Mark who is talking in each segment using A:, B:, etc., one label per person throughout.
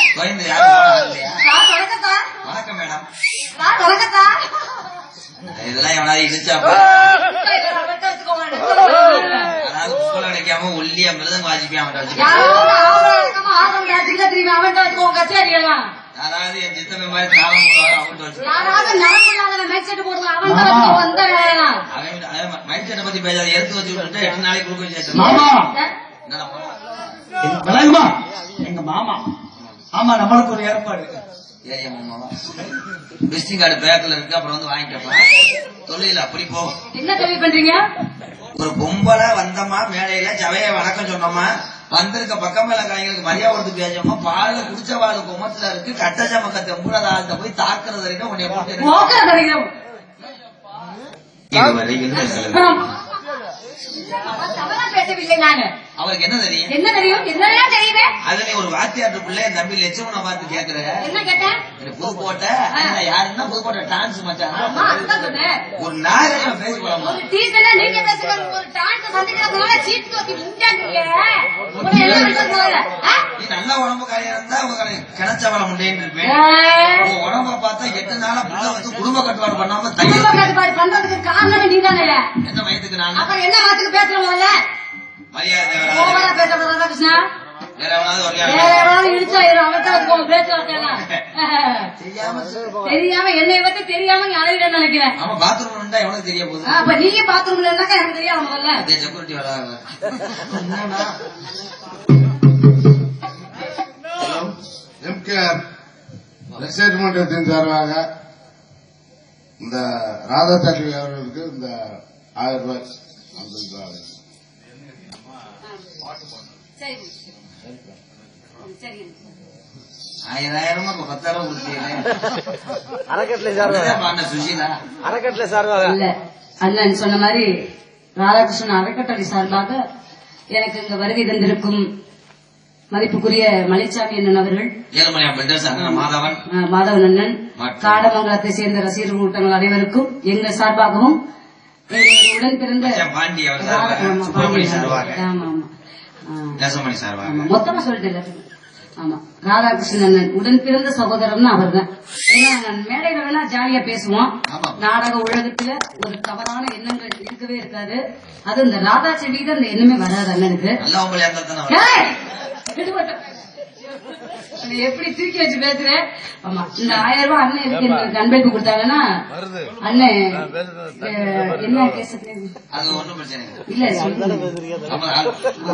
A: கோயந்து யாரும் போனா இல்லையா
B: சார் வணக்கம் சார்
A: வணக்கம் மேடம்
B: சார் வணக்கம் சார்
A: இதெல்லாம் எவனாவது இடிச்சா
B: அவர்கிட்ட வச்சுக்கோங்க
A: அதாவது புஷ்பல கிடைக்காம ஒல்லியா மிருதங்க வாசிப்பியா அவன்கிட்ட வச்சுக்க
B: யாரோ ஒரு ஆம்பளை இருக்காம ஆர்வம் ஜாஸ்திக்கு தான் தெரியுமா அவன்கிட்ட வச்சுக்கோங்க கச்சேரி எல்லாம்
A: அதாவது என் சித்தப்பை மாதிரி தாளம் போடுவாரு அவன்கிட்ட வச்சுக்க
B: யாராவது நலம் இல்லாத மேக் செட் போடுவாங்க அவன்கிட்ட வச்சுக்கோ வந்த வேலையெல்லாம்
A: அவன் அவன் மைக் செட்டை பத்தி பேசாத எடுத்து வச்சு விட்டுட்டு எட்டு நாளைக்கு கொடுக்க வச்சு
C: மாமா
A: என்னடா போடா?
C: எங்க விலகுமா எங்க மாமா ஆமா நம்மளுக்கு ஒரு ஏற்பாடு
A: ஏரியா மாமாவா விசிட்டிங் கார்டு பேக்ல இருக்கு அப்புறம் வந்து வாங்கிக்கப்பா தொழில அப்படி போ
B: என்ன தொழில் பண்றீங்க
A: ஒரு பொம்பளை வந்தோமா மேடையில சவைய வணக்கம் சொன்னோமா வந்திருக்க பக்கம் மேல காய்களுக்கு மரியாதை கொடுத்து பேசணுமா பால் குடிச்ச பால் குமத்துல இருக்கு கட்ட சமக்க தெம்புடதாத்த போய் தாக்குறது வரைக்கும் உன்னை போட்டு
B: மோக்கர கிடைக்கிறோம்
A: இதுவரை என்ன சொல்லுங்க?
B: தவறா பேசவில்லை நானு
A: அவருக்கு என்ன தெரியும்
B: என்ன தெரியும் என்னெல்லாம் தெரியுது
A: அது நீ ஒரு வாத்தியாட்டு பிள்ளை என் தம்பி லட்சுமணை பார்த்து கேக்குற
B: என்ன கேட்டேன்
A: இது புதுக்கோட்டை என்ன யாருன்னா புதுக்கோட்டை டான்ஸ் மச்சான்
B: ஆமா அதுதான் சொன்னேன்
A: ஒரு நாகரிகம் பேசி போலாமா
B: ஒரு டீச்சரா நீங்க பேசுங்க ஒரு டான்ஸ் சந்திக்கிறதுனால சீட் தூக்கி முண்டாங்க உங்களை என்ன பண்றது ஆ?
A: நீ நல்ல உடம்புக்காரியா இருந்தா உங்க கிணச்சவள முண்டேன்னு இருப்பேன்
B: ஏய்,
A: உன் உடம்ப பார்த்தா எட்டு நாளா புள்ள வந்து குடும்ப கட்டுப்பாடு பண்ணாம
B: குடும்ப
A: தையல்
B: கட்டுப்பாடு பண்றதுக்கு காரணம் நீதானே
A: எந்த வயதுக்கு நான்
B: அப்புறம் என்ன வார்த்தைக்கு பேசுற முதல்ல
A: மரியாதை
B: ஓவரா
A: தேவராஜ்.
B: பேசுறது ராதாகிருஷ்ணா
A: வேற எவனாவது ஒரு
B: வேற
A: ஆள்
B: யாராவது இடிச்சா இரு அவர்கிட்ட வச்சுக்கோங்க பேச்சுவார்த்தையெல்லாம்
A: தெரியாம சொல்லு.
B: தெரியாம என்னை பத்தி தெரியாம நீ அழகிட நினைக்கிறேன்
A: ஆமா பாத்ரூம் இருந்தா எவனுக்கு தெரிய போகுது
B: ஆ, அப்ப நீங்க பாத்ரூம்ல இருந்தாக்கா எனக்கு தெரியாது முதல்ல
A: அதே செக்யூரிட்டி வராங்க என்னன்னா
D: எம்கேஆர் ரிசைட் மன்றத்தின் சார்பாக இந்த ராதா தள்ளி அவர்களுக்கு இந்த ஆயிரம் ரூபாய் அனுப்பியிருக்கிறார்கள்.
B: சரி சரி
A: ஆயிரம் ஆயிரமா இப்ப பத்தாயிரம் கொடுத்தீங்க
E: அறக்கட்டளை சார்பாக
A: சுஷீலா
E: அறக்கட்டளை சார்பாக
B: இல்ல அண்ணன் சொன்ன மாதிரி ராதாகிருஷ்ணன் அறக்கட்டளை சார்பாக எனக்கு இங்க வருகை தந்திருக்கும் மதிப்புக்குரிய மலைச்சாமி அண்ணன் அவர்கள்
A: ஏழுமலையா பில்டர்ஸ் அண்ணன் மாதவன்
B: அஹ், மாதவன் அண்ணன்
A: மற்றும்
B: காடமங்கலத்தை சேர்ந்த ரசிகர் கூட்டங்கள் அனைவருக்கும் எங்கள் சார்பாகவும் எங்கள் உடன் பிறந்த
A: மச்சான் பாண்டி அவர் சார்பாக,
B: ஆமா,
A: சுப்பிரமணி
B: பாண்டியன்
A: சார்பாக.
B: ஆமா ஆமா ஆ.
A: நேசமணி சார்பாக
B: ஆமா, மொத்தமா சொல்லிட்டேன் எல்லாத்துக்கும். ஆமா ராதாகிருஷ்ணன் உடன் பிறந்த சகோதரன் அவர் தான் ஏன்னா நான் மேடையில வேணா ஜாலியா பேசுவோம்
A: ஆமா.
B: நாடக உலகத்துல ஒரு தவறான எண்ணங்கள் இருக்கவே இருக்காது அது இந்த ராதா செவிக்கு அந்த எண்ணமே வராது அண்ணனுக்கு
A: நல்லா உங்களை அந்த தானே
B: ஏய்! விடுபட்ட. நீ எப்படி தூக்கி வச்சு பேசுற ஆமா இந்த ஆயிரம் ரூபாய் அண்ணன் எதுக்கு எனக்கு அன்பளிப்பு கொடுத்தாங்கன்னா அண்ணன் அஹ், என்ன கேசத்து
A: அது ஒண்ணும் பிரச்சனை இல்லை
B: இல்ல சொல்லுங்க
A: ஆமா, ஆள்.
B: ஆமா,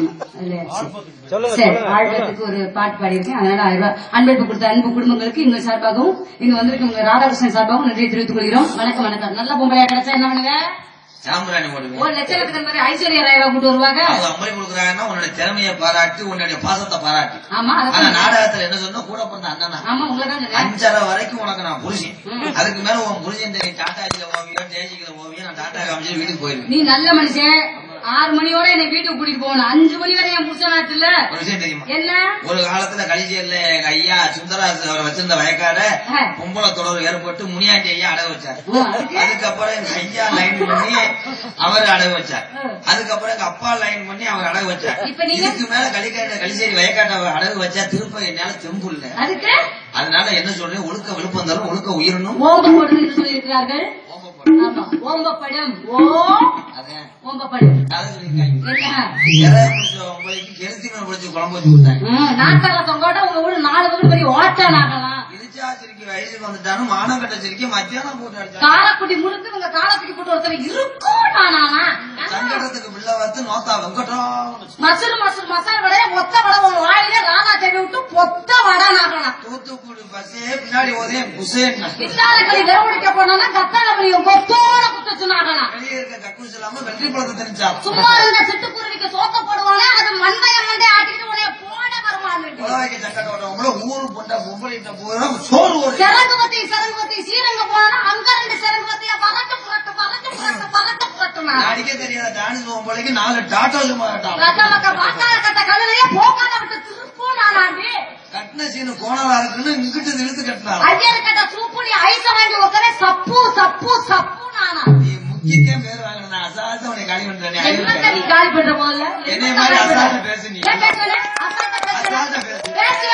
B: இல்ல. சரி ஆழ்வத்துக்கு ஒரு பாட்டு பாடியிருக்கேன் அதனால ஆயிரம் ரூபாய் அன்பளிப்பு கொடுத்த அன்பு குடும்பங்களுக்கு எங்க சார்பாகவும் இங்க வந்திருக்க ராதாகிருஷ்ணன் சார்பாகவும் நன்றியை தெரிவித்துக் கொள்கிறோம் வணக்கம் வணக்கம் நல்ல பொம்பளையா கிடைச்சா என்ன பண்ணுங்க
A: சாம்பிராணி போடுவேன்
B: ஒரு லட்சத்துக்கு மாதிரி ஐஸ்வர்யா ராயவா கூட்டு வருவாங்க
A: அவங்க அம்பளி கொடுக்குறாங்கன்னா உன்னுடைய திறமையை பாராட்டி உன்னுடைய பாசத்தை பாராட்டி
B: ஆமா
A: ஆனா
B: அதான்
A: நாடகத்துல என்ன சொன்னா கூட பிறந்த அண்ணனா
B: ஆமா உங்களை தான் சொன்னேன்.
A: அஞ்சரை வரைக்கும் உனக்கு நான் புருஷன்
B: ம்.
A: அதுக்கு மேல உன் புருஷன் நீ டாட்டாஜில ஓவியம் ஜெயஜிக்கிற ஓவியம் நான் டாட்டா காமிச்சு வீட்டுக்கு போயிருவேன்
B: நீ நல்ல மனுஷன் ஆறு மணியோட என்னை வீட்டுக்கு கூட்டிட்டு போகணும் அஞ்சு மணி வரை என் புருஷனாச்சுல
A: ஒரு விஷயம் தெரியுமா
B: என்ன
A: ஒரு காலத்துல கலிஜேர்ல எங்க ஐயா சுந்தராஜ் அவர் வச்சிருந்த வயக்காட
B: ஆ.
A: பொம்பளை தொடர் ஏற்பட்டு முனியாண்டி ஐயா அடகு வச்சார்
B: ஓ, அதுக்கு?
A: அதுக்கப்புறம் எங்க ஐயா லைன் பண்ணி அவர் அடகு வச்சார்
B: ஆ.
A: அதுக்கப்புறம் எங்க அப்பா லைன் பண்ணி அவர் அடகு வச்சார்
B: இப்ப நீங்க?
A: இதுக்கு மேல கலிக்காட்ட கலிசேரி வயக்காட்ட அவர் அடகு வச்சா திருப்ப என்னால தெம்பு இல்ல
B: அதுக்கு
A: அதனால என்ன சொல்றேன் ஒழுக்க விழுப்பம் தரும் ஒழுக்க உயிரணும்
B: ஓம்பம் போடும் என்று சொல்லியிருக்கிறார்கள் ஆமா ஓம்பப்படும் ஓ
A: அதான்
B: ஓம்பப்படும்
A: அதை சொல்லியிருக்காங்க
B: என்ன
A: எதை பிடிச்ச உங்களுக்கு கெருத்தி மீன் பிடிச்சி குழம்பு வச்சு கொடுத்தாங்க
B: ம், நாட்டால தொங்கோட்ட உங்க ஊரு நாலு வீடு பெரிய ஓட்டா நாக்கலாம்
A: இடிச்சா சிரிக்கி வயசுக்கு வந்துட்டாலும் மானம் கட்ட சிரிக்கி மத்தியானம் போட்டு அடிச்சாங்க
B: காரக்குடி முழுக்க இவங்க காலத்துக்கு போட்டு ஒருத்தர் இருக்கும் நானா
A: சங்கடத்துக்கு பிள்ளை பார்த்து நோத்தா வெங்கட்டம்
B: மசூர் மசூர் மசாலா வடைய மொத்த வடை உன் வாயிலே ராணா செவி விட்டு பொத்த வடை நாக்கலாம்
A: தூத்துக்குடி பஸ்ஸே பின்னாடி ஓதே புசேன்
B: பித்தால களி வெறுடிக்க போனா கத்தால களியும் கொத்தோட குத்துச்சு நாக்கலாம்
A: வெளியே இருக்க கக்கூஸ் இல்லாம வெற்றி பழத்தை தெரிஞ்சா
B: சும்மா இருந்த சிட்டுக்குருவிக்கு சோத்த போடுவானே அது மண்டைய மண்டை ஆட்டிட்டு உடைய போட வருமானு
A: உலவாய்க்கு சக்கட்ட ஓட்டவங்கள ஊரு பொண்டா பொம்பளைட்ட போயிடும் சோறு ஒரு
B: சிறங்கு பத்தி சிறங்கு பத்தி சீரங்க போனா அங்க ரெண்டு சிறங்கு பத்தியா பறட்டு புரட்டு பறட்டு புரட்டு பறட்டு புரட்டுனா
A: அடிக்க தெரியாத டான்ஸ் பொம்பளைக்கு நாலு டாட்டோ மாட்டான்
B: ரத்த மக்க வாக்கால கட்ட கழுதையே போக்கால விட்டு திருப்பூர் நானாண்டி
A: கட்டின சீனு கோணலா இருக்குன்னு இங்கிட்டு இழுத்து கட்டினாங்க
B: ஐயர் கட்ட சூப்புடி ஐச வாங்கி உக்கவே சப்பு சப்பு சப்பு நானா
A: நீ முக்கியக்கே பேர் வாங்கின நான் அசால்ட்டா உன்னை காலி பண்றேன்
B: என்னத்த நீ காலி பண்ற முதல்ல
A: என்னைய மாதிரி அசால்ட்டா பேசு நீ.
B: ஏன் பேசுவல? அசால்ட்டா பேசுவல?
A: அசால்ட்டா பேசு.
B: பேசுவையா?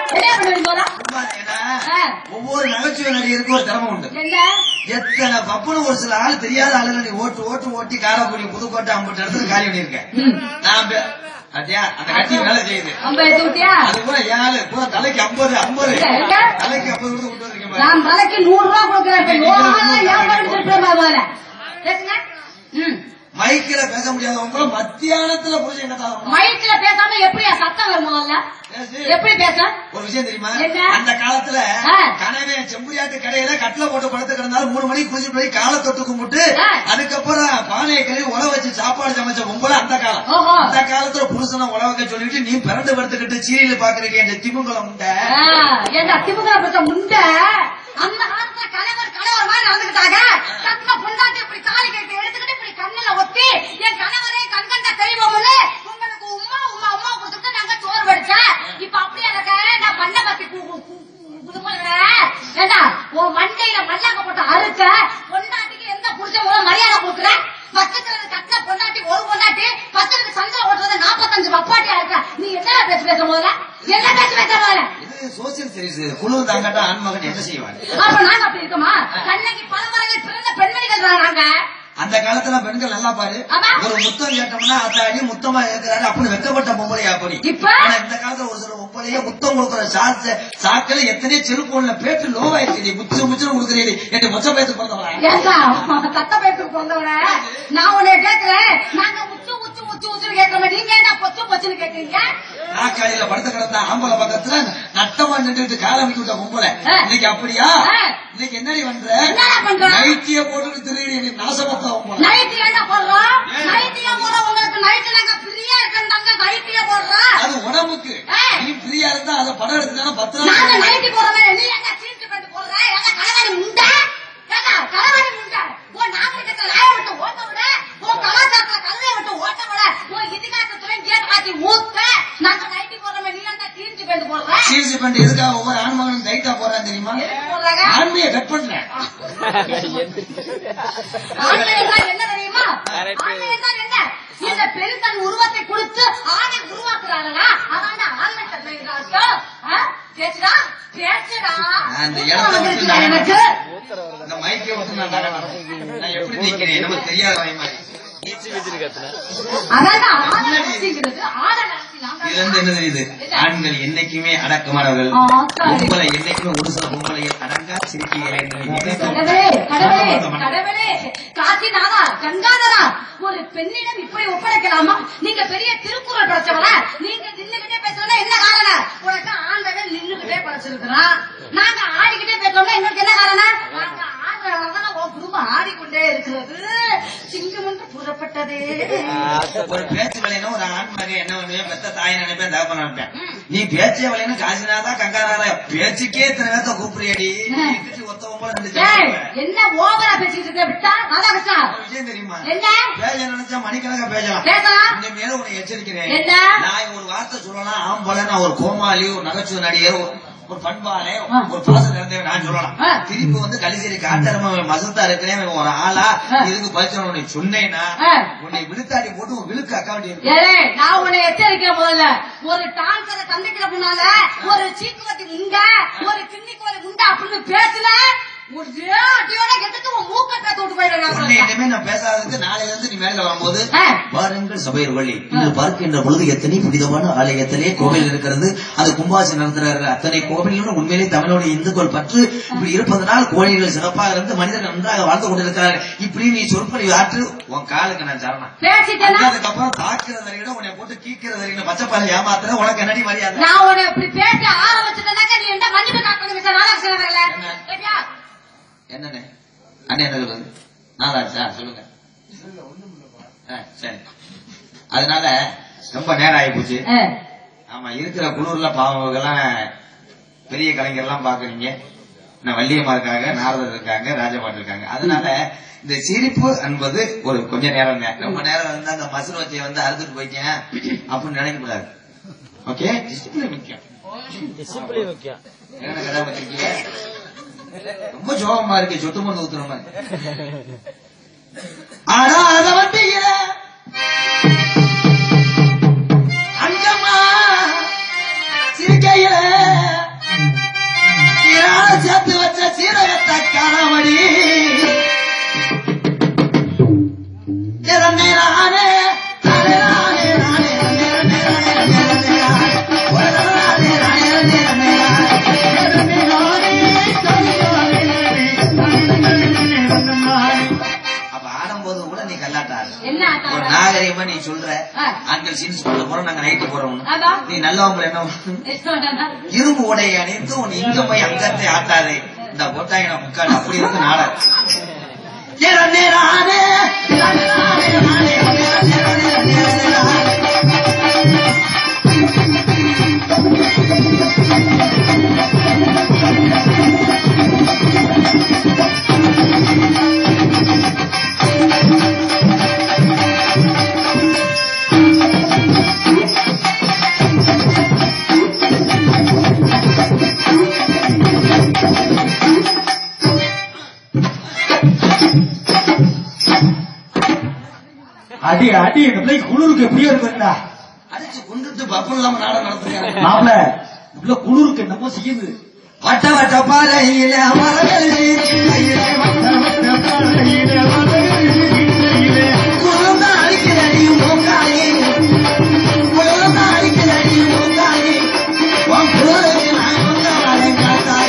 B: என்ன பண்ணுவீங்க போதா?
A: சும்மா ஏன்னா,
B: ஆ.
A: ஒவ்வொரு நகைச்சுவை நடிகருக்கும் ஒரு திறமை உண்டு
B: என்ன
A: எத்தனை பப்புன்னு ஒரு சில ஆள் தெரியாத ஆளுங்க நீ ஓட்டு ஓட்டு ஓட்டி காரைக்குடி புதுக்கோட்டை அம்பட்டு இடத்துல காலி பண்ணியிருக்கேன்
B: ம்.
A: நான் பே- பாத்தியா அந்த கட்சி வேலை செய்யுது
B: அம்ப எடுத்து விட்டியா
A: அது கூட ஏழு கூட தலைக்கு ஐம்பது ஐம்பது
B: எங்க?
A: தலைக்கு ஐம்பது கொடுத்து விட்டு வந்திருக்கேன் பாரு.
B: நான் தலைக்கு நூறு ரூபா கொடுக்குறேன் இப்ப நூறு ரூபா ஏன் படிச்சிருப்பேன் போல பேசுங்க ம்
A: மைக்கில பேச முடியாதவங்க கூட மத்தியானத்துல புரிஞ்சு என்ன தான்
B: மைக்ல பேசாம எப்படியா சத்தம் வரும் முதல்ல
A: பேசு.
B: எப்படி பேச
A: ஒரு விஷயம் தெரியுமா
B: என்ன?
A: அந்த காலத்துல
B: ஆ.
A: கனவே செம்புரியாட்டு கடையில கட்டில போட்டு படுத்து கிடந்தாலும் மூணு மணிக்கு குளிச்சு போய் காலை தொட்டு கும்பிட்டு
B: ஆ.
A: அதுக்கப்புறம் பானையை கழுவி உழ வச்சு சாப்பாடு சமைச்ச கும்பல அந்த காலம்
B: ஓஹோ.
A: அந்த காலத்துல புருஷனை உழ வைக்க சொல்லிட்டு நீ பிறண்டு படுத்துக்கிட்டு சீரியல் பாக்குறீங்க இந்த திமுகலம் உண்ட
B: ஆ, ஏண்டா திமுக பத்த முண்டை அந்த காலத்துல கணவர் கணவர் மாதிரி நடந்துக்கிட்டாங்க கட்டின பொண்டாட்டி இப்படி காலி கட்டி எடுத்துக்கிட்டு இப்படி கண்ணுல ஒத்தி என் கணவரே கண்கண்ட தெய்வம்னு உங்களுக்கு உமா உமா உமா கொடுத்துட்டு நாங்க சோறு வடிச்சேன் இப்ப அப்படியே இருக்க நான் பண்ண பத்தி ஏண்டா உன் மண்டையில மல்லாக்க போட்டு அறுக்க பொண்டாட்டிக்கு எந்த புடிச்ச முறை மரியாதை கொடுக்குற பக்கத்துல இருந்து கட்டின பொண்டாட்டி ஒரு பொண்டாட்டி பக்கத்துக்கு சந்தில ஓட்டுறது நாற்பத்தஞ்சு பப்பாட்டியா இருக்க நீ என்ன பேச்சு பேச போல என்ன பேச்சு பேச போல
A: இது சோசியல் சர்வீஸ் குழு தாங்கட்டா ஆண்மகன் என்ன செய்வாங்க
B: அப்ப நாங்க அப்படி இருக்கோமா கண்ணகி பரம்பரையில் பிறந்த பெண்மணிகள் தான் நாங்க
A: அந்த காலத்துல பெண்கள் நல்லா பாரு
B: ஆமா.
A: ஒரு முத்தம் கேட்டோம்னா அத்தாடி முத்தமா கேட்கிறாரு அப்படின்னு வெக்கப்பட்ட பொம்பளையா அப்படி
B: இப்ப?
A: ஆனா இந்த காலத்துல ஒரு சில பொம்பளைய முத்தம் கொடுக்குற சாக்கு சாக்கில எத்தனையோ செருப்பு பேட்டு லோவாயிருச்சு முச்சு முச்சு கொடுக்குறீங்க எட்டு மொச்ச பேத்து பிறந்தவளா
B: ஏண்டா தத்த பேருக்கு வந்தவன நான் உன்னை கேக்குறேன் நாங்க முச்சு முச்சு முச்சு முச்சு கேட்கறோம் நீங்க என்ன பொச்சு பொச்சுன்னு கேக்குறீங்க
A: நாக்காளியில படுத்து கிடந்த ஆம்பளை பக்கத்துல நட்டமா நின்றுட்டு காலை அமைக்க விட்ட பொம்பளை
B: ஆ.
A: இன்னைக்கு அப்படியா
B: ஆ.
A: இன்னைக்கு என்னடி பண்ற
B: என்னடா பண்ற?
A: நைட்டிய போட்டுட்டு திருடி நீ நாசமத்த பொம்பளை
B: நைட்டு என்ன போடுறோம் நைட்டியா போடுறோம் உங்களுக்கு நைட்டு நாங்க ஃப்ரீயா இருக்கண்டாங்க நைட்டியா போடுறோம்
A: அது உடம்புக்கு
B: ஆ.
A: நீ ஃப்ரீயா இருந்தா அதை படம் எடுத்தா பத்து
B: நாங்க
A: நாள்
B: நைட்டி போடுறோம் நீ என்ன சீட்டு பேண்ட் போடுற என்ன கலவாணி முண்டை ஏண்டா கலவாணி முண்டை உன் நாகரிகத்தை நாய விட்டு ஓட்ட விட உன் கலாச்சாரத்துல கல்லைய விட்டு ஓட்ட விட உன் இதிகாசத்துல கேட் மாத்தி மூத்த நாங்க நைட்டி போடுறோம் நீ என்ன சீட்டு பேண்ட் போடுற
A: சீர்ஸ் பண்ணிட்டு எதுக்காக ஒவ்வொரு ஆண்மகனும் டைட்டா போறான் தெரியுமா
B: எதுக்கு போடுறாங்க
A: ஆண்மையை கட் பண்றேன்
B: ஆண்மை என்றால் என்ன தெரியுமா ஆண்மை என்றால் என்ன இந்த பெண் தன் உருவத்தை கொடுத்து ஆணை உருவாக்குறாங்களா அதான் ஆண்மை தன்மை என்று அர்த்தம். ஆ? பேசுடா பேசுடா
A: அந்த
B: தூக்கம்
A: இடத்த விட்டு
B: வந்துருச்சுடா
A: நான்
B: எனக்கு
A: இந்த மைக்கை விட்டு நான் நகரணும். நான் எப்படி நிக்கிறேன் நமக்கு தெரியாத வய மாதிரி
B: அதான்டா ஆணை ராசிங்கிறது ஆணை ராசி நான்
A: இதுல இருந்து என்ன தெரியுது ஆண்கள் என்னைக்குமே அடக்கமானவர்கள்
B: ஆ, சரி.
A: பொம்பளை என்னைக்குமே ஒரு சில பொம்பளைகள் அடங்கா சிரிக்கைகள் என்று நினைத்து
B: கடவுளே கடவுளே கடவுளே காசிநாதா கங்காதரா ஒரு பெண்ணிடம் இப்படி ஒப்படைக்கலாமா நீங்க பெரிய திருக்குறள் படிச்சவரா நீங்க நின்னுகிட்டே பேசுறதா என்ன காரணம் உனக்கு ஆண்டவன் நின்னுகிட்டே படிச்சிருக்கிறான் நாங்க ஆடிக்கிட்டே பேசுறோம்னா எங்களுக்கு என்ன காரணம் நாங்க ஆடுறவங்க உன் குடும்பம் ஆடிக்கொண்டே இருக்கிறது சிங்கம் என்று புறப்பட்டதே
A: ஒரு பேச்சு வலையினா ஒரு ஆண் மகன் என்ன பண்ணுவேன் பெத்த தாய் நினைப்பேன் தகப்பன் நினைப்பேன் நீ பேச்சே வலையினா காசினாதா கங்காராதா பேச்சுக்கே இத்தனை பேர்த்த கூப்பிடுறியடி நீ ஒத்த ஒன்பது ரெண்டு
B: ஏய்,
A: சேர்த்து
B: என்ன ஓவரா பேசிட்டு இருக்க விட்டா ராதாகிருஷ்ணா
A: ஒரு விஷயம் தெரியுமா
B: என்ன
A: பேச நினைச்சா மணிக்கணக்கா பேசலாம்
B: பேசலாம்
A: இந்த மேல உன்னை எச்சரிக்கிறேன்
B: என்ன?
A: நான் ஒரு வார்த்தை சொல்லலாம் ஆம்பளை நான் ஒரு கோமாளி ஒரு நகைச்சுவை நடிகர் ஒரு- ஒரு பண்பாளே
B: ஆ.
A: ஒரு பாசம் நிறைந்தவன் நான் சொல்லலாம்
B: ஆ.
A: திருப்பி வந்து கலிசேரி காட்டரமா மசத்தா இருக்கிறேன் இவன் ஒரு ஆளா
B: ஆ.
A: இதுக்கு பரிசு உன்னை சொன்னேன்னா
B: ஆ.
A: உன்னை விழுத்தாடி போட்டு ஒரு விழுக்கு அக்காண்டி இருக்கு
B: ஏலே நான் உன்னை எச்சரிக்கிறேன் முதல்ல ஒரு டான்சரை சந்திக்கிற முன்னால ஒரு சீக்குவத்தி முண்டை ஒரு கிண்ணிக்கோலி முண்டை அப்படின்னு பேசல ஒரு அடியோட எடுத்து உன் மூக்க பேத்து விட்டு
A: உன்னை
B: போயிடுறேன்
A: இனிமே நான் பேசாததுக்கு நாளையில இருந்து நீ மேல வரும்போது
B: ஆ.
A: பாருங்கள் சபையர் வள்ளி இன்று பார்க்கின்ற பொழுது எத்தனை புனிதமான ஆலயத்திலே கோவில் இருக்கிறது அது கும்பாசி நடத்துறாரு அத்தனை கோவிலும் உண்மையிலே தமிழோட இந்துக்கள் பற்று இப்படி இருப்பதனால் கோயில்கள் சிறப்பாக இருந்து மனிதர்கள் நன்றாக வாழ்ந்து கொண்டிருக்கிறார்கள் இப்படி நீ சொற்பொழி ஆற்று உன் காலுக்கு நான் சரணம்
B: பேசிட்டேன்னா
A: அதுக்கப்புறம் தாக்குறதை விட உன்னை போட்டு கீக்கிறதை விட பச்சைப்பாலை ஏமாத்துற உனக்கு என்னடி மரியாதை
B: நான் உன்னை இப்படி பேச ஆரம்பிச்சுட்டேனாக்க நீ என்ன மன்னிப்பு காக்கணும் மிஸ்டர் ராதாகிருஷ்ணன் அவர்களே
A: என்ன?
B: கேட்டியா?
A: என்னண்ணே அண்ணே என்ன சொல்றது நாளாச்சா சொல்லுங்க ஆ, சரி அதனால ரொம்ப நேரம் ஆகி போச்சு
B: ஆ,
A: ஆமா இருக்கிற குளூர்ல பாவங்கெல்லாம் பெரிய கலைஞர்லாம் பாக்குறீங்க நான் வள்ளியம்மா இருக்காங்க நாரதர் இருக்காங்க ராஜபாட்டு இருக்காங்க அதனால இந்த சிரிப்பு என்பது ஒரு கொஞ்ச நேரம் தான். ரொம்ப நேரம் வந்து அந்த மசுறு வச்சியை வந்து அறுத்துட்டு போய்க்கேன் அப்படின்னு நினைக்க கூடாது ஓகே டிசிப்ளின் முக்கியம்
E: டிசிப்ளின் முக்கியம்
A: என்ன கடை வச்சிருக்கீங்க ரொம்ப ஜோகமா இருக்கு சொட்டு மருந்து ஊத்துற மாதிரி ஆனா அத வந்தீங்க அங்கம்மா சிரிக்கையில நீ சொல்ற
B: ஆ.
A: ஆண்கள் சீன்ஸ் பண்ண போறோம் நாங்க நைட்டு போறோம்
B: அதான்.
A: நீ நல்லவங்க என்ன இரும்பு உடையை அணிந்து உன் இங்க போய் அங்கத்தை ஆட்டாதே இந்த போட்டாங்க நான் முக்கால் அப்படி இருக்கு நாடா நேரே நானே நானே நானே நானே நானே நானே
C: அடி அடி இந்த பிள்ளைக்கு குளிருக்கு எப்படியோ இருக்குடா
A: அடிச்சு கொண்டுட்டு பப்பன் இல்லாம நாடகம் நடத்துறாங்க
C: மாப்பிள இந்த பிள்ளை குளிருக்கு என்னமோ செய்யுது
A: வட்ட வட்ட பாறையில மரங்களில் கையிலே குழந்த அடிக்கடி மூக்காளி குழந்த அடிக்கடி மூக்காளி உன் குரலுக்கு நான் கொண்ட வாழை காத்தாய்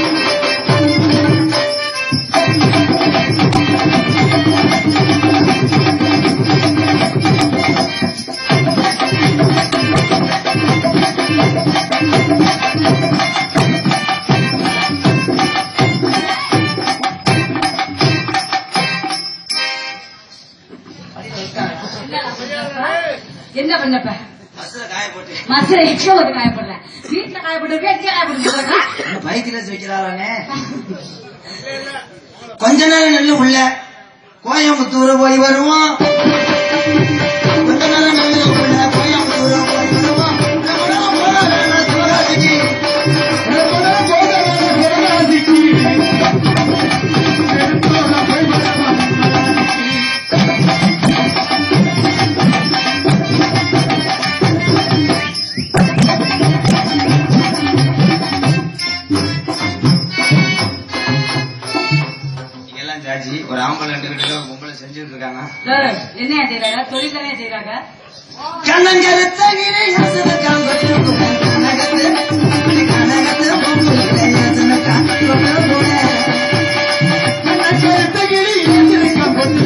B: என்ன பண்ணப்ப
A: பஸ்ல காய போட்டு
B: மசுரை எக்ஸ்ட்ரா ஒரு காயப்படுறேன் வீட்டுல காயப்பட்டிருக்கேன் எங்க காயப்பட்டிருக்கேன்
A: பைக்கில வைக்கிறாரானே கொஞ்ச நேரம் நெல்லு உள்ள கோயம்புத்தூர் போய் வருவோம் கொஞ்ச நேரம் நெல்லு உள்ள கோயம்புத்தூர் போய் வருவோம் நம்ம போறாங்க சிவகாசிக்கு எல்லாம் ஜாஜி ஒரு ஆம்பளை ரெண்டு கிட்ட ஒரு பொம்பளை செஞ்சுட்டு இருக்காங்க
B: ஏய், என்ன செய்யறாங்க தொழில் தானே செய்யறாங்க
A: கண்ணங்கருத்த நீரை ஹசன காம்பத்து கனகத்து கனகத்து பொம்பளை ஹசன காம்பத்து கண்ணங்கருத்த கிளி ஹசன காம்பத்து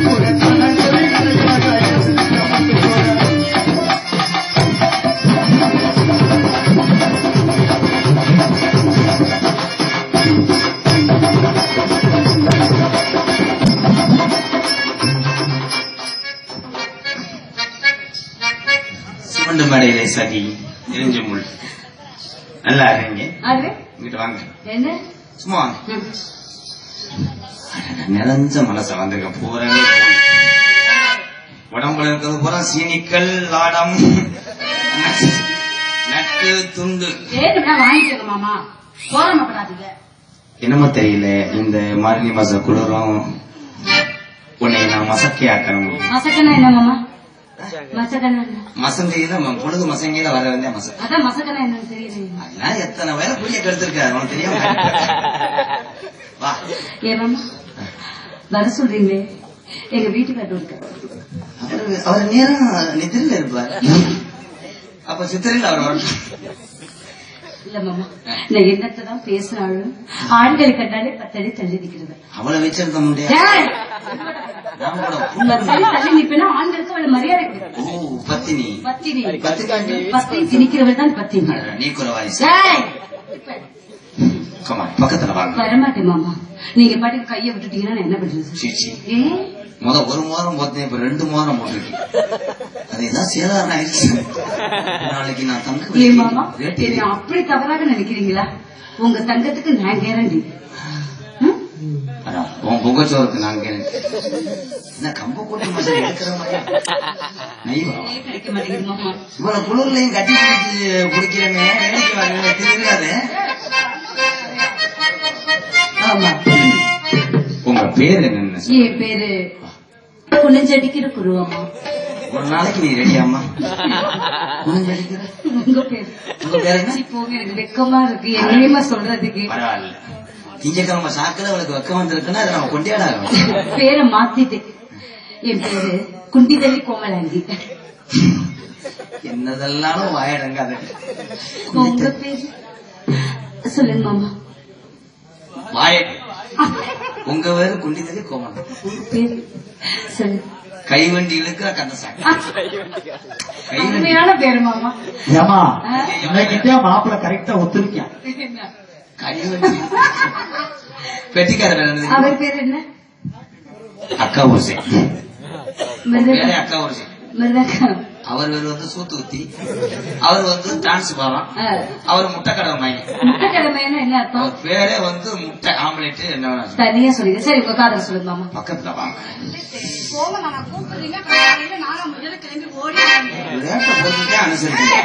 A: சிவண்டு மடையிலே சதி எரிஞ்ச முள் நல்லா இருங்க
B: அது
A: இங்கிட்டு வாங்க
B: என்ன
A: சும்மா வாங்க
B: ம்.
A: நிறைஞ்ச மனச வந்துருக்க பூராமே போய் உடம்புல இருக்கிறது பூரா சீனிக்கல் லாடம் நட்டு துண்டு
B: வேணும்னா வாங்கிக்கோங்க மாமா போராமப்படாதீங்க
A: என்னமோ தெரியல இந்த மார்கழி மாச குளிரும் உன்னை நான் மசக்கி ஆக்கணும்
B: மசக்கன்னா என்ன மாமா மசக்கன்னா என்ன?
A: மசங்கையில பொழுது மசங்கையில வர வேண்டிய மச
B: அதான் மசக்கன்னா என்னன்னு தெரியல
A: அதெல்லாம் எத்தனை வேலை புரிய கெடுத்திருக்காரு உனக்கு தெரியாம வா
B: ஏ மாமா வர சொல்றீங்களே எங்க வீட்டுக்காரர் இருக்காரு
A: அவரு அவர் நேரம் நிதிரில இருப்பார் அப்ப சித்திரையில் அவர் வரணும்
B: இல்ல மாமா நான் என்னத்தை தான் பேசினாலும் ஆண்கள் கண்டாலே பத்தடி தள்ளி நிக்கிறது
A: அவளை வச்சிருக்க முடியாது
B: ஏய்!
A: நாம கூட
B: பத்தடி தள்ளி நிப்பேன்னா ஆண்களுக்கு அவளை மரியாதை கொடுக்கும்
A: ஓ பத்தினி
B: பத்தினி
A: பத்தினி
B: பத்தி திணிக்கிறவள் தான் பத்தினி
A: நீ குறவாதி
B: ஏய்!
A: கமா பக்கத்துல வாங்க
B: வரமாட்டேன் மாமா நீங்க பாட்டுக்கு கைய விட்டுட்டீங்கன்னா நான் என்ன பண்றது
A: சீச்சி
B: ஏ
A: முத ஒரு மோரம் போத்தேன் இப்ப ரெண்டு மோரம் போட்டிருக்கேன் அது ஏதாவது சேதாரம் ஆயிடுச்சு நாளைக்கு நான் தங்க
B: ஏ மாமா
A: ரேட்டு
B: என்ன அப்படி தவறாக நினைக்கிறீங்களா உங்க தங்கத்துக்கு நான் கேரண்டி ம்?
A: அதான், உன் பொங்கச்சோருக்கு நான் கேட்டேன் என்ன கம்ப கூட்ட மசாலா எடுக்கிற மாதிரி நெய்வரம்
B: ஏன் கிடைக்க மாட்டேங்குது மாமா
A: இவ்வளவு குளிர்லையும் கட்டி பிடிச்சு குடிக்கிறமே வேலைக்கு வாங்க தெரியாது
B: ஆமா
A: உங்க பேர் என்னன்னு சொல்லு.
B: என் பேரு குனிஞ்சடிக்கிற குருவம்மா
A: ஒரு நாளைக்கு நீ ரெடியாமா குனிஞ்சடிக்கிற
B: உங்க பேரு
A: உங்க பேர் என்ன
B: இப்போ எனக்கு வெக்கமா இருக்கு என்னையுமா சொல்றதுக்கு
A: பரவாயில்ல திங்கக்கிழமை சாக்கில் அவளுக்கு வெக்கம் வந்திருக்குன்னா அதை நம்ம கொண்டாட
B: பேரை மாத்திட்டேன் என் பேரு குண்டி தள்ளி கோமலாண்டி
A: என்னதெல்லாம் வாயடங்காது
B: உங்க பேரு சொல்லுங்க மாமா
A: வாய உங்க பேரு குண்டிதலி கோமன்
B: உங்க பேரு சொல்லுங்க
A: கைவண்டி இழுக்கிற கந்தசாமி கைவண்டி
B: உண்மையான பேரு மாமா
C: ஏமா
B: ஆ.
C: இன்னைக்கிட்டே மாப்பிள்ள கரெக்டா ஒத்துருக்கியா
A: கைவண்டி பெட்டிக்கார வேலை என்னது?
B: அவர் பேர் என்ன
A: அக்கா ஊசி
B: மிருதக
A: வேற அக்கா ஊசி
B: மிருதகம்
A: அவர் பேர் வந்து சூத்துக்குத்தி அவர் வந்து டான்ஸ் பாவம்
B: ஆ.
A: அவர் முட்டைக்கடவை மையம்
B: முட்டைக்கிழமைன்னா என்ன அர்த்தம்
A: அவர் பேரே வந்து முட்டை ஆம்லெட் என்ன வேணா சொல்லுங்க.
B: தனியா சொல்லுங்க சரி உங்க காதல சொல்லுங்க மாமா
A: பக்கத்துல வாங்க
B: போங்க மாமா கூப்பிடுறீங்க காலையில நானும் முதல்ல கிளம்பி ஓடி
A: ரேட்டை பொறுத்துட்டே அனுசரிச்சு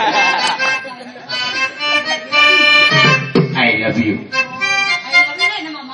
A: ஐ லவ் யூ
B: என்ன மாமா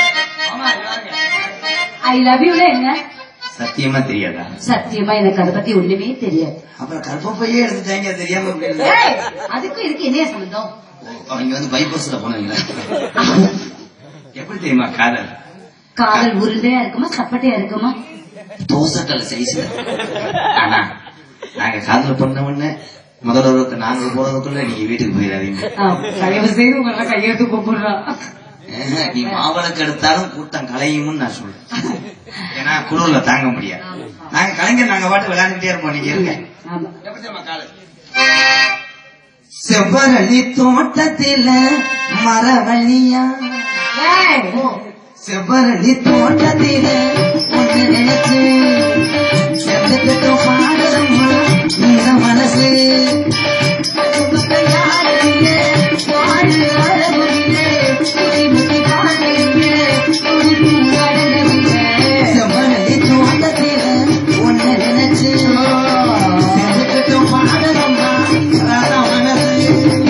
B: ஐ லவ் யூல என்ன
A: சத்தியமா தெரியாதா
B: சத்தியமா எனக்கு அதை பத்தி ஒண்ணுமே தெரியாது
A: அப்புறம் கர்ப்பப்பையே எடுத்துட்டாங்க அது தெரியாம எப்படி இருந்தது?
B: ஏய், அதுக்கும் இதுக்கு என்ன சம்பந்தம்
A: அவங்க வந்து பைபாஸ்ல போனீங்களா எப்படி தெரியுமா காதல்
B: காதல் உருண்டையா இருக்குமா சப்பட்டையா இருக்குமா
A: தோசைக்கல் சைஸ்ல ஆனா நாங்க காதல் பண்ண உடனே முதல்ல ஒருவருக்கு நாங்க போறதுக்குள்ள நீங்க வீட்டுக்கு போயிடாதீங்க
B: ஆ, தயவு செய்து உங்களை கையெழுத்து கூப்பிடுறான்
A: ஏங்க, நீ மாவிளக்கு எடுத்தாலும் கூட்டம் கலையும்னு நான் சொல்றேன் ஏன்னா குழுல தாங்க முடியாது நாங்க கலைஞர் நாங்க பாட்டு விளையாண்டுட்டே இருப்போம் நீங்க இருங்க
B: ஆமா
A: எப்படி தெரியுமா காதல்? செவ்வரளி தோட்டத்தில மரவள்ளியா
B: ஏய்,
A: செவ்வரளி தோட்டத்தில ஒன்று நினைச்சு செத்துக்கிட்டு பாடுறம்மா இந்த மனசு செவ்வரளி தோட்டத்தில ஒன்று நினைச்சு செத்துக்கிட்டு பாடுறம்மா ராதா மனசு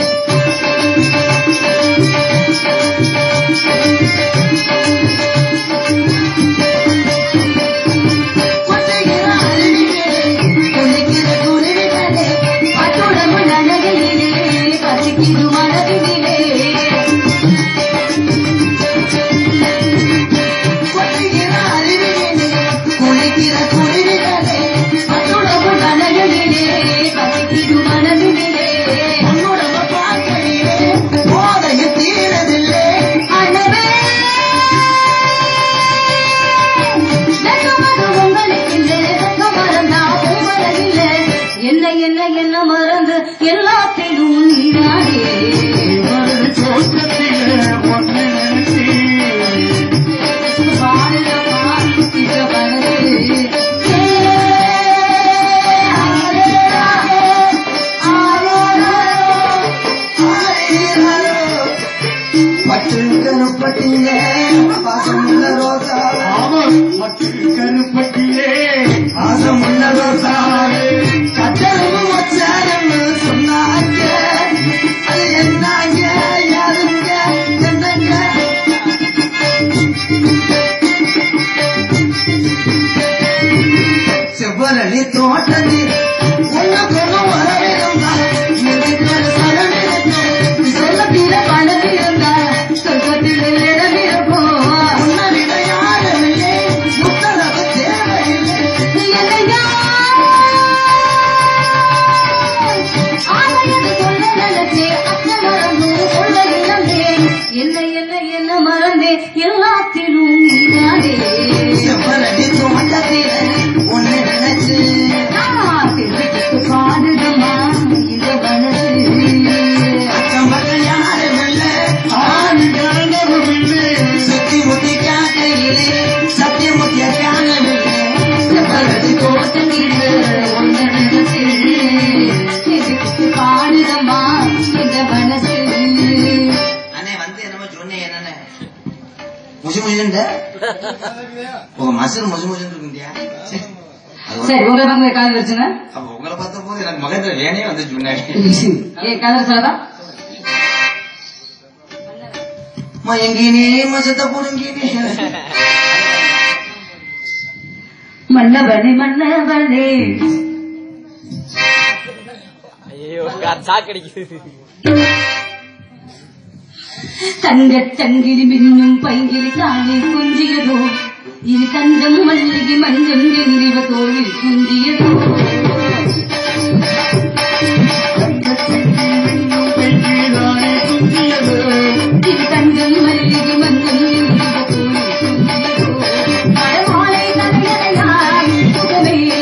B: என்ன என்ன என்ன மறந்து எல்லாத்திலும் நீராடே பாடுறப்பா இந்த மனது ஏ, ஆரே, ஆரே, ஆரே,
A: பட்டு கருப்பட்டிய பாசமுள்ள ரோசா
C: கருப்பட்டியே
A: பாசமுள்ள ரோசா கட்டளமும் வச்சாரன்னு சொன்னாங்க அது என்னங்க யாருங்க என்னங்க செவ்வரளி தோட்டத்தில் ஒண்ணு கொண்டு வர
B: சொர்க்கத்தில பணம் இருந்தா சொர்க்கத்தில இடம் இருக்கும் என்னையா ஆலயத்து சொல்ல நினைச்சே அச்ச மறந்து சொல்ல இழந்தேன் என்ன என்ன என்ன மறந்தே எல்லாத்திலும் நீதானே
A: செவ்வரளி தோட்டத்தில் ஒண்ணு நினைச்சு
B: திருவிட்டு பாடுதம்மா இந்த மனசு
A: அக்கம் பக்கம் யாரும் இல்லை சுத்தி முத்தி காக்கையிலே சத்தியமுத்திய காணவில்லை செவ்வரளி
B: தோட்டத்தில ஒன்று நினைச்சு திருவிட்டு பாடுதம்மா இந்த மனசு
A: அண்ணே வந்து என்னமோ சொன்னேன் என்னன்னு முசு முசுண்ட உங்க மசூர் முசு முசுன்னு இருக்குண்டியா சரி. அது வந்து-
B: சரி உங்களை பக்கம் காதல் வச்சுங்க
A: அப்ப உங்களை பார்த்த போது எனக்கு மகேந்திர வேணே வந்து சொன்னாங்க
B: ஏ காதல் சொல்லவா
A: மயங்கினே மசத்த புடுங்கினே
B: மன்னவனே மன்னவனே
E: ஐயோ சாக்கடிக்குது
B: தங்கச் சங்கிலி மின்னும் பைங்கிலி தானே குஞ்சியதோ இது கஞ்சம் மல்லிகை மஞ்சம் என்கிற தோழில் குஞ்சியதோ இது கஞ்சம் மல்லிகை மஞ்சம் என்கிற தோழில் குஞ்சியதோ மடமாலை நனையறையாய் சுகமே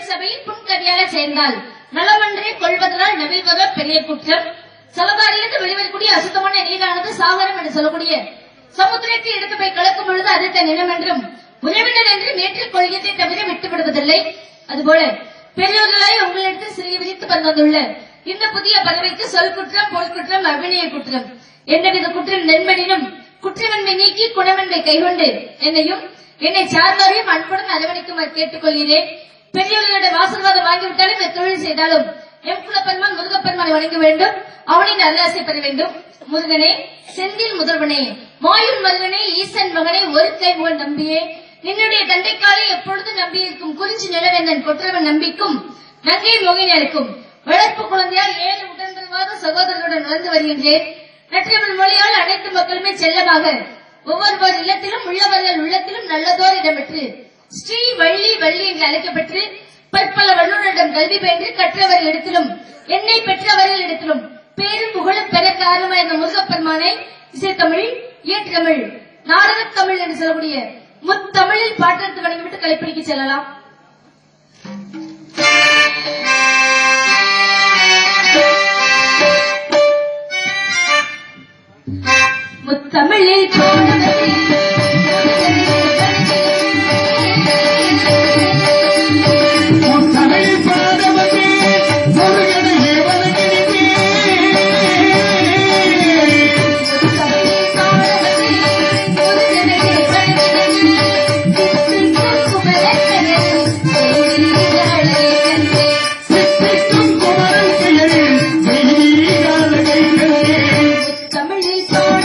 F: சபையில் புன்கவியால சேர்ந்தால் நலமன்றே கொள்வதனால் நவிழ்வதோ பெரிய குற்றம் சலபாரிலிருந்து வெளிவரக்கூடிய அசுத்தமான நீரானது சாகரம் என்று சொல்லக்கூடிய சமுத்திரத்தை எடுத்து போய் கலக்கும் பொழுது அது தன் இனம் என்றும் உறவினர் என்று நேற்றில் கொள்கையை தவிர விட்டு விடுவதில்லை அதுபோல பெரியோர்களாய் உங்களிடத்தில் சிறிய விதித்து வந்துள்ள இந்த புதிய பறவைக்கு சொல் குற்றம் பொருள் குற்றம் அபிநய குற்றம் எந்தவித குற்றம் நெண்மனினும் குற்றமென்மை நீக்கி குணமென்மை கைகொண்டு என்னையும் என்னை சார்ந்தவரையும் அன்புடன் அரவணைக்குமாறு கேட்டுக்கொள்கிறேன் பெரியவர்களிடம் ஆசீர்வாதம் வாங்கிவிட்டாலும் இந்த தொழில் செய்தாலும் எம் குலப்பெருமான் முருகப்பெருமானை வணங்க வேண்டும் அவனின் அருளாசை பெற வேண்டும் முருகனே செந்தில் முதல்வனே மாயுன் மருகனே ஈசன் மகனே ஒரு கை முகன் நம்பியே நின்னுடைய தண்டைக்காலை எப்பொழுது நம்பியிருக்கும் குறிஞ்சி நிலவேந்தன் கொற்றவன் நம்பிக்கும் நங்கை மோகினருக்கும் வளர்ப்பு குழந்தையால் ஏழு உடன்பிறவாத சகோதரர்களுடன் நடந்து வருகின்றேன் நற்றியவன் மொழியால் அனைத்து மக்களுமே செல்லமாக ஒவ்வொருவர் இல்லத்திலும் உள்ளவர்கள் உள்ளத்திலும் நல்லதோர் இடம்பெற்று ஸ்ரீ வள்ளி வள்ளி என்று அழைக்கப்பெற்று பற்பல வல்லுநரிடம் கல்வி பயின்று கற்றவர் இடத்திலும் என்னை பெற்றவர்கள் இடத்திலும் பேரும் புகழும் பெற காரணமாக இந்த முருகப்பெருமானை இசைத்தமிழ் இயற்றமிழ் நாடகத் தமிழ் என்று சொல்லக்கூடிய முத்தமிழில் பாட்டெடுத்து வணங்கிவிட்டு கலைப்பிடிக்க செல்லலாம் முத்தமிழில்
G: தமிழ் பாடவனே முருகனே வணங்கினே சித்திக்கும் குமரன் பெயரில் மெய்யால கைகளே
F: தமிழில்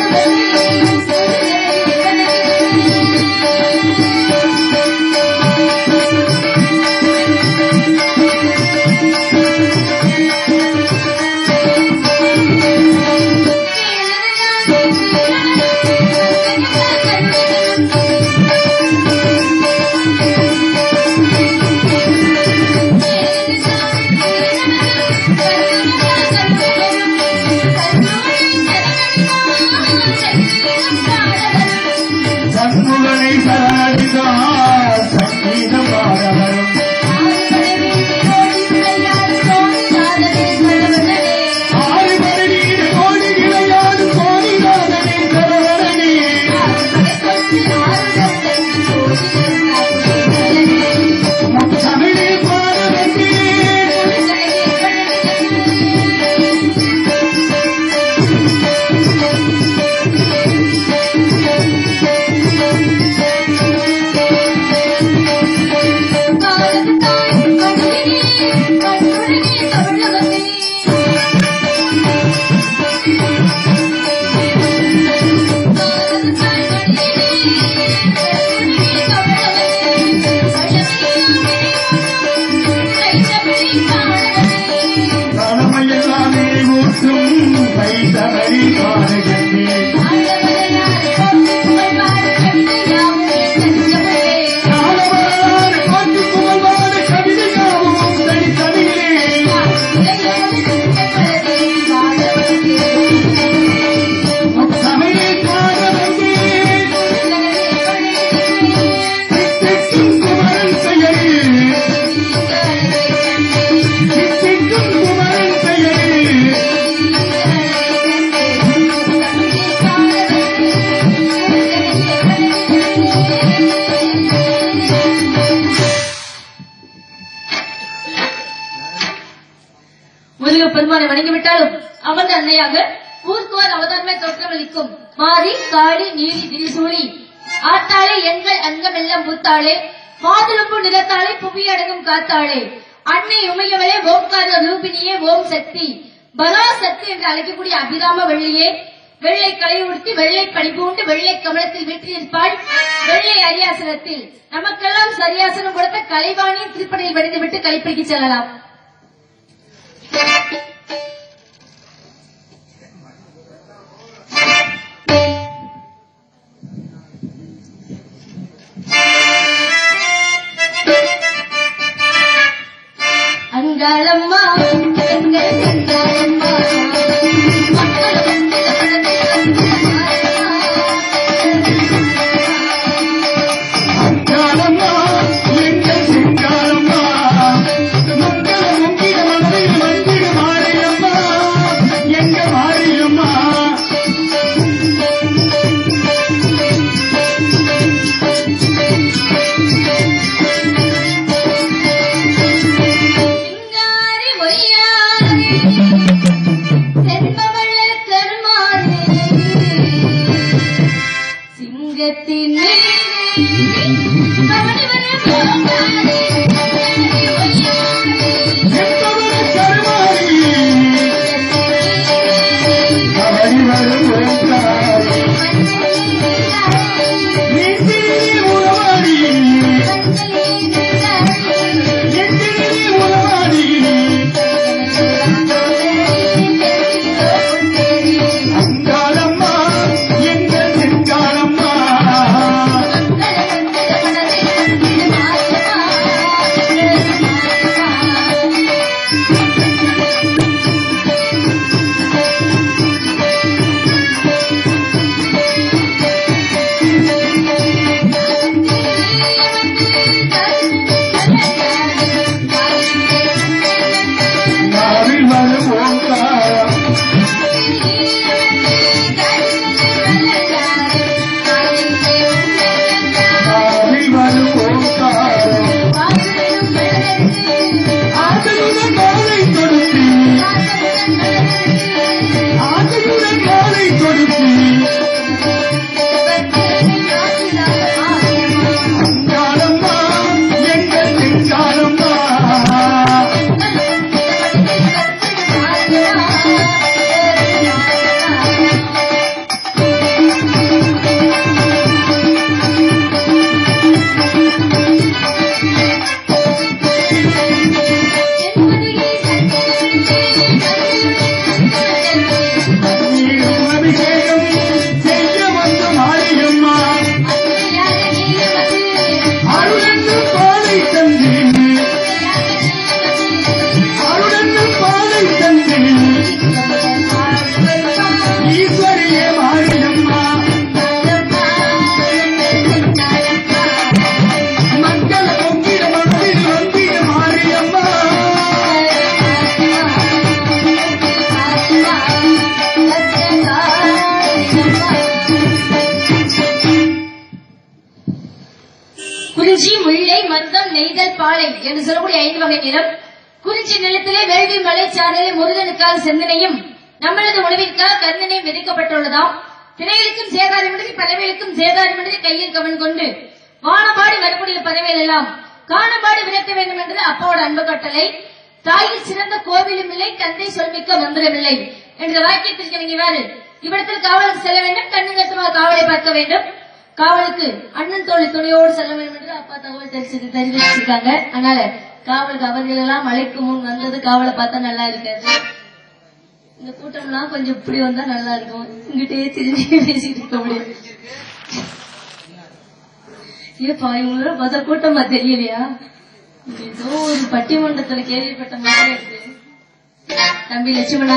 G: சண்முகனை சரணடிதார் சங்கீதம் பாடவரும் ஆறு மருநீர் கோடி விளையாடு கோடிநாதனே சரவணனே தமிழில் பாடவனே கடமையெல்லாமே ஊற்றும் கைத்தவறி பாடுகின்றேன் காலவரலாறு பாட்டு புகழ்வாடு கவிதையாவும் தனித்தனியே தமிழில் பாடவனே சித்திக்கும் குமரன் பெயரில் சித்திக்கும் குமரன் பெயரில்
F: முருக பெருமானை வணங்கிவிட்டாலும் அவன் அன்னையாக ஊர்க்குவர் அவதாரமே தோற்றமளிக்கும் மாறி காளி நீரி திரிசூலி ஆத்தாளே எங்கள் அங்கமெல்லாம் பூத்தாளே மாதுளம்பு நிலத்தாளே புவி அடங்கும் காத்தாளே அன்னை உமையவளே ஓம்கார ரூபினியே ஓம் சக்தி பலா சக்தி என்று அழைக்கக்கூடிய அபிராம வெள்ளியே வெள்ளை களை உடுத்தி வெள்ளை பணிபூண்டு வெள்ளை கமலத்தில் வீற்றிருப்பாள் வெள்ளை அரியாசனத்தில் நமக்கெல்லாம் சரியாசனம் கொடுத்த கலைவாணியின் திருப்பணியில் வடிந்துவிட்டு கைப்பிடிக்க செல்லலாம் அங்காளம்மா எங்கள் செங்காளம்மா மக்கள் வந்து
G: காலம்மா எங்கள் சிங்காரம்மா
F: பாலை என்று சொல்லக்கூடிய ஐந்து வகை நிலம் குறிச்சி நிலத்திலே வேள்வி மலை சாரலே முருகனுக்காக செந்தனையும் நம்மளது உணவிற்காக கர்ணனை விதிக்கப்பட்டுள்ளதாம் திரையிலுக்கும் சேதாரமின்றி பறவைகளுக்கும் சேதாரமின்றி கையில் கவன் கொண்டு வானபாடி வரக்கூடிய பறவைகள் எல்லாம் காணபாடி விரட்ட வேண்டும் என்று அப்பாவோட அன்பு கட்டளை தாயில் சிறந்த கோவிலும் இல்லை தந்தை சொல்மிக்க மந்திரமில்லை என்ற வாக்கியத்திற்கு நீங்க வேறு இவ்விடத்தில் காவலுக்கு செல்ல வேண்டும் கண்ணுங்கட்டமாக காவலை பார்க்க வேண்டும் காவலுக்கு அண்ணன் தோழி துணையோடு செல்ல வேண்டும் என்று அப்பா தகவல் தெரிவிச்சு தெரிவிச்சிருக்காங்க அதனால காவலுக்கு அவர்கள் எல்லாம் மலைக்கு முன் வந்தது காவலை பார்த்தா நல்லா இருக்காது இந்த கூட்டம்லாம் கொஞ்சம் இப்படி வந்தா நல்லா இருக்கும் இங்கிட்டே திரும்பி பேசிட்டு இருக்க முடியும் ஏப்பா இவங்களோட மொத கூட்டமா தெரியலையா ஏதோ ஒரு பட்டிமன்றத்துல கேள்விப்பட்ட மாதிரி இருக்கு தம்பி லட்சுமணா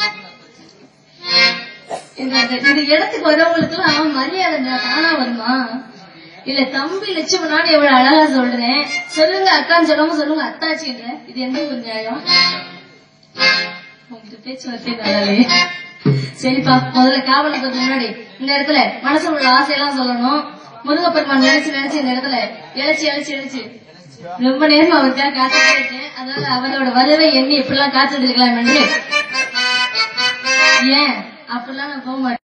F: இந்த இந்த- இந்த இடத்துக்கு வரவங்களுக்கு எல்லாம் மரியாதை நா- தானா வருமா இல்ல தம்பி லட்சுமணான்னு எவ்வளவு அழகா சொல்றேன் சொல்லுங்க அக்கான்னு சொல்லாம சொல்லுங்க அத்தாச்சின்ற இது எந்த ஒரு நியாயம் உங்களுக்கு பேச்சுவார்த்தை நல்லாலே சரிப்பா முதல்ல காவலுக்கு கொஞ்சம் முன்னாடி இந்த இடத்துல மனசுல உள்ள ஆசையெல்லாம் சொல்லணும் முருகப்பெருமான் நினைச்சு நினைச்சு இந்த இடத்துல இழைச்சு இழைச்சு இழைச்சு ரொம்ப நேரம் அவருக்காக காத்துட்டே இருக்கேன் அதனால அவரோட வரவை எண்ணி எப்படிலாம் காத்துட்டு இருக்கலாம் என்று ஏன் அப்படிலாம் நான் போக மாட்டேன்